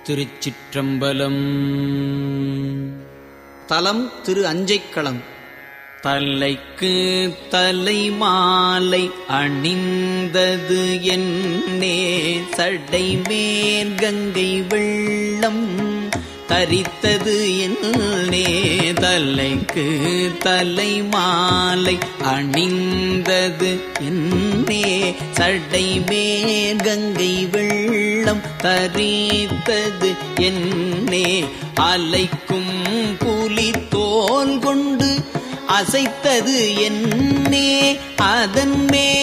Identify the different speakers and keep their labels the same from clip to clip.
Speaker 1: திருச்சிற்றம்பலம்
Speaker 2: தலம் திரு அஞ்சைக்களம்
Speaker 1: தலைக்கு தலை மாலை அணிந்தது என்னே சடை மேல் கங்கை வெள்ளம் தரித்தது என்னே தலைக்கு தலை மாலை அணிந்தது என்னே சடை மேல் கங்கை வெள்ளம் தரித்தது என்னே அலைக்கும் புலி தோல் கொண்டு அசைத்தது என்னே அதன்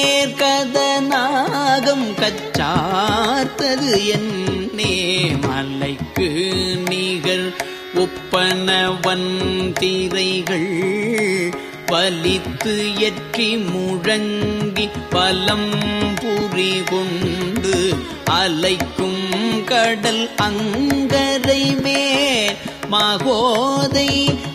Speaker 1: மேற்கதனாகம் கச்சார்த்தது என்னே மலைக்கு நிகர் ஒப்பனவன் திரைகள் வலித்து எற்றி முழங்கி பலம் புரி கொண்டு அலைக்கும் கடல் அங்கரை மேல் மகோதை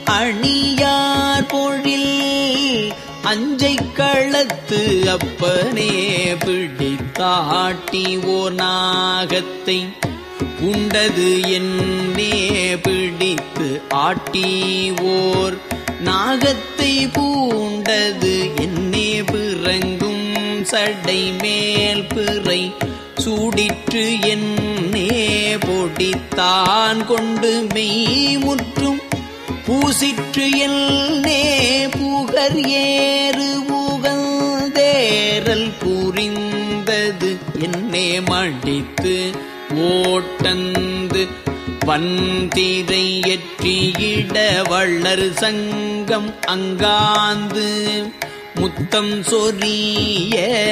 Speaker 1: அணியார் பொழில் அஞ்சை களத்து அப்பனே பிடித்தாட்டி ஓர் நாகத்தை உண்டது என்னே பிடித்து ஆட்டி ஓர் நாகத்தை பூண்டது என்னே பிறங்கும் சடை மேல் பிறை சூடிற்று என்னே பொடித்தான் கொண்டு மெய் முற்றும் பூசிற்று என்னே புகர் ஏறு புகந்தேரல் புரிந்தது என்னே மடித்து ஓட்டந்து வந்திரை எற்றியிட வள்ளர் சங்கம் அங்காந்து முத்தம் சொரிய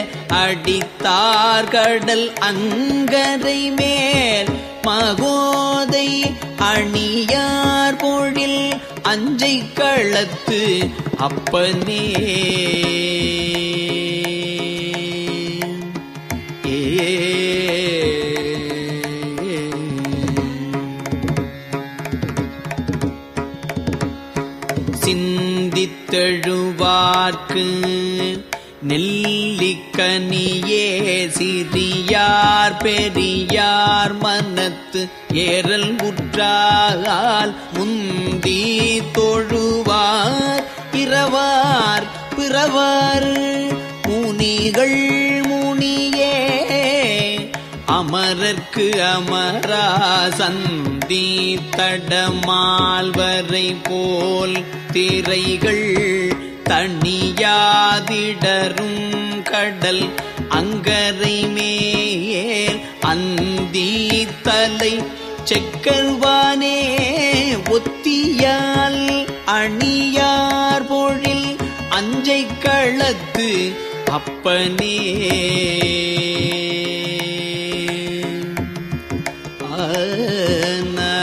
Speaker 1: அடித்தார் கடல் அங்கரை மேல் மகோதை அணியார் பொழில் அஞ்சை களத்து அப்பனே சிந்தித்தெழுவார்க்கு நெல்லிக்கனியே சிறியார் பெரியார் மனத்து ஏறல் உற்றால் முந்தி தொழுவார் இரவார் பிறவார் முனிகள் முனியே அமரர்க்கு அமரா சந்தி தடமால்வரை போல் திரைகள் தனியாதிடரும் கடல் அங்கரை மேல் அந்தி தலை செக்கல்வானே ஒத்தியால் அணியார் பொழில் அஞ்சை களத்து அப்பனே ஆன,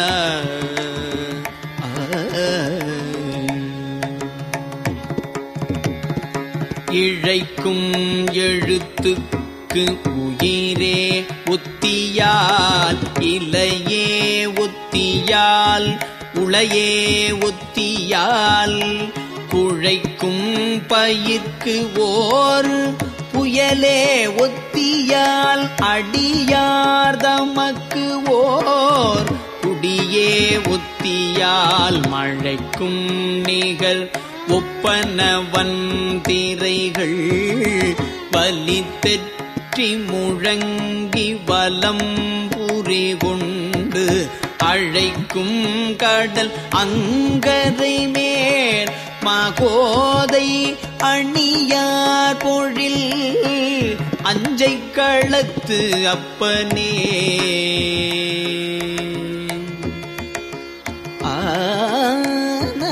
Speaker 1: இழைக்கும் எழுத்துக்கு உயிரே ஒத்தியால் இலையே ஒத்தியால் உளையே ஒத்தியால் குழைக்கும் பயிர்க்கு ஓர் புயலே ஒத்தியால் அடியார் தமக்கு ஓர் குடியே ஒத்தியால் மழைக்கும் நிகழ் ஒப்பனவன் திரைகள் பலித்தெற்றி முழங்கி வலம் புரி கொண்டு அழைக்கும் கடல் அங்கரை மேல் மகோதை அணியார் பொழில் அஞ்சை களத்து அப்பனே ஆன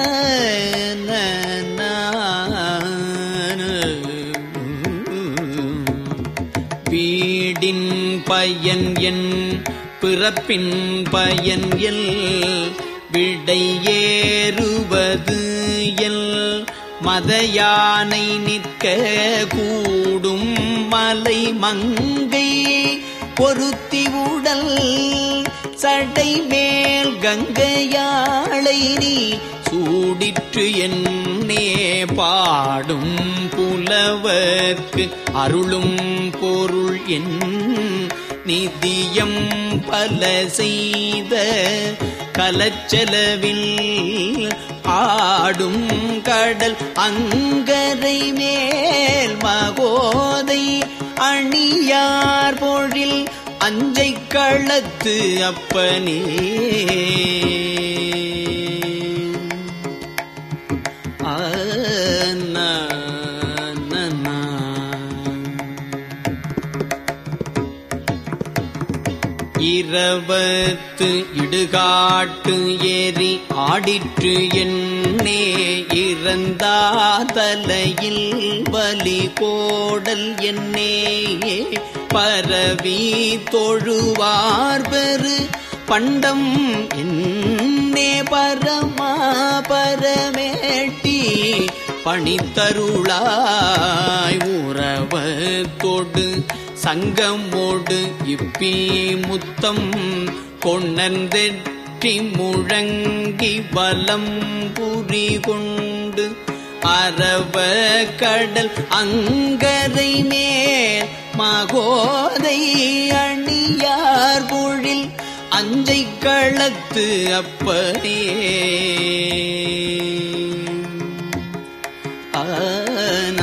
Speaker 1: வீடின் பயன் என் பிறப்பின் பயன் எல் விடை ஏறுவது எல் மதயானை நிற்க கூடும் மலை மங்கை பொருத்தி உடல் சடை மேல் கங்கையாளை நீ சூடிற்று என்னே பாடும் புலவர்க்கு அருளும் பொருள் என் நிதியம் பல செய்த கலச்செலவில் ஆடும் கடல் அங்கரை மேல் மகோதை அணியார் பொழில் அஞ்சை களத்து அப்பனே ஆ, நா, நா, நா. இரவத்து இடுகாட்டு ஏறி ஆடிற்று என்னே இறந்தா தலையில் பலி கோடல் என்னே பரவி தொழுவார் பெரு பண்டம் என்னே பரமா பரமேட்டி பணித்தருளாய் உறவத்தோடு சங்கமோடு இப்பி முத்தம் கொணர்ந்தெற்றி முழங்கி வலம் புரி கொண்டு அரவ கடல் அங்கரை மேல் மகோதை அணியார் பொழில் அஞ்சை களத்து அப்பனே ஆன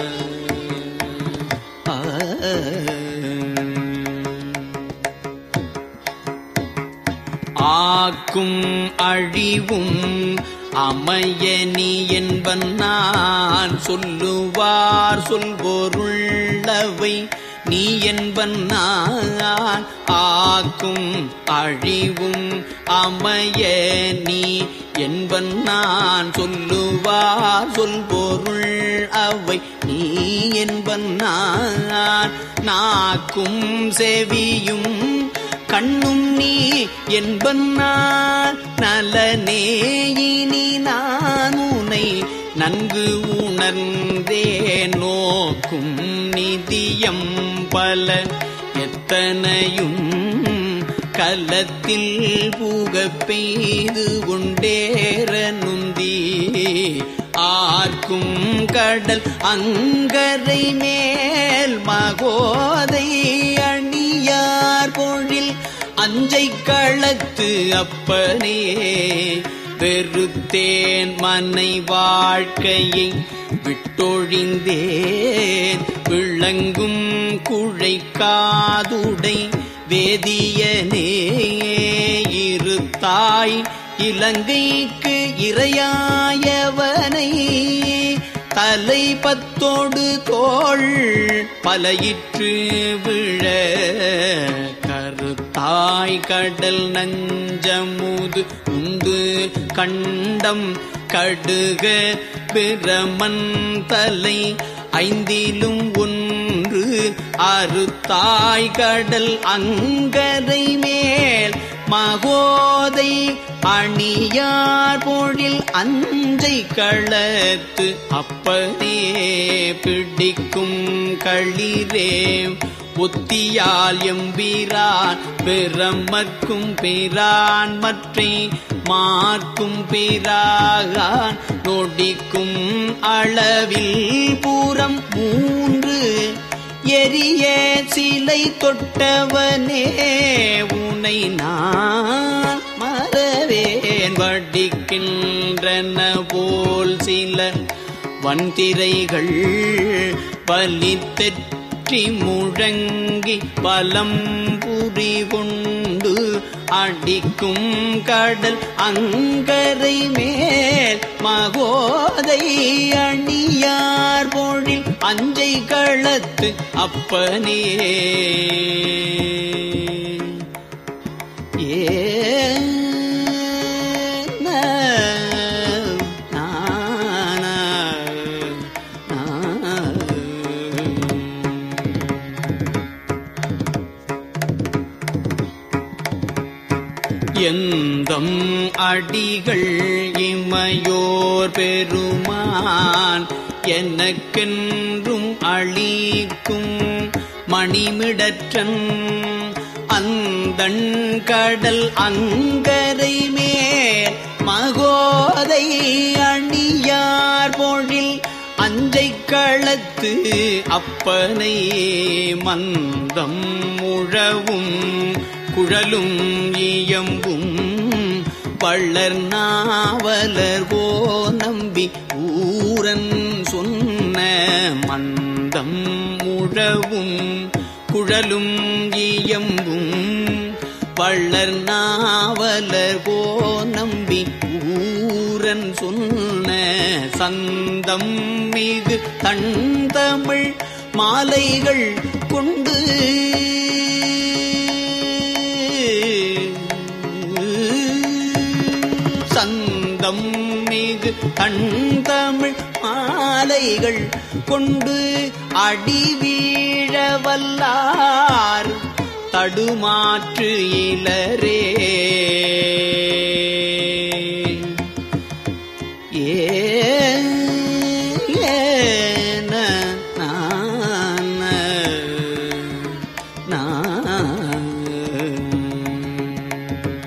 Speaker 1: ஆக்கும் அழிவும் அமையனி என்பன் நான் சொல்லுவார் சொல்பொருள்ளவை நீ என்பன் நான் ஆக்கும் அழிவும் அமைய நீ என்பன் நான் சொல்லுவார் சொல்பொருள் அவை நீ என்பன் நான் நாக்கும் செவியும் கண்ணும் நீ என்பன் நான் நலனே இனி நான் உனை நன்கு உணர்ந்தே நோக்கும் நிதியம் பல எத்தனையும் கலத்தில் புக பெய்து கொண்டேற நுந்தி ஆர்க்கும் கடல் அங்கரை மேல் மகோதை அணியார் பொழில் அஞ்சை களத்து அப்பனே வெறுத்தேன் மனை வாழ்க்கையை விட்டொழிந்தேன் விளங்கும் குழை காதுடை வேதியனே இருத்தாய் இலங்கைக்கு இரையாயவனை தலை பத்தோடு தோள் பலையிற்று விழ கருத்தாய் கடல் நஞ்சமுது உண்டு கண்டம் கடுக பிரமன் தலை ஐந்திலும் ஒன்று அறுத்தாய் கடல் அங்கரை மேல் மகோதை அணியார் பொழில் அஞ்சை களத்து அப்பனே பிடிக்கும் களிரே புத்தியால் எம்பீரான் பிரமக்கும் பிரான் மற்றை மார்க்கும் பிராகான் நொடிக்கும் அளவில் பூரம் மூன்று எரிய சிலை தொட்டவனே உனை நான் மறவேன் வடிக்கின்றன போல் சில வன்திரைகள் பலித்தெற்றி முழங்கி பலம் புரி கொண்டு அடிக்கும் கடல் அங்கரை மேல் மகோதை அணியார் பொழில் அஞ்சை களத்து அப்பனே ஏன நான எந்தம் அடிகள் இமையோர் பெருமான் எனக்கென்றும் அளிக்கும் மணிமிடற்றன் அந்தண் கடல் அங்கரை மேல் மகோதை அணியார் பொழில் அஞ்சை களத்து அப்பனை மந்தம் முழவும் குழலும் இயம்பும் பள்ளர் நாவலர் கோ நம்பி ஊரன் சொன்ன மந்தம் முழவும் குழலும் இயம்பும் பள்ளர் நாவலர் கோ நம்பி ஊரன் சொன்ன சந்தம் மிகு தண்டமிழ் மாலைகள் கொண்டு சந்தம் மிகு கண்தமிழ் மாலைகள் கொண்டு அடி வீழவல்லார் தடுமாற்று இலரே ஏன நான நான்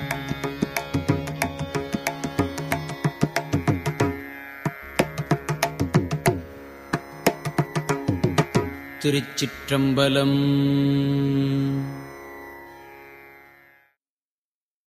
Speaker 2: திருச்சிற்றம்பலம்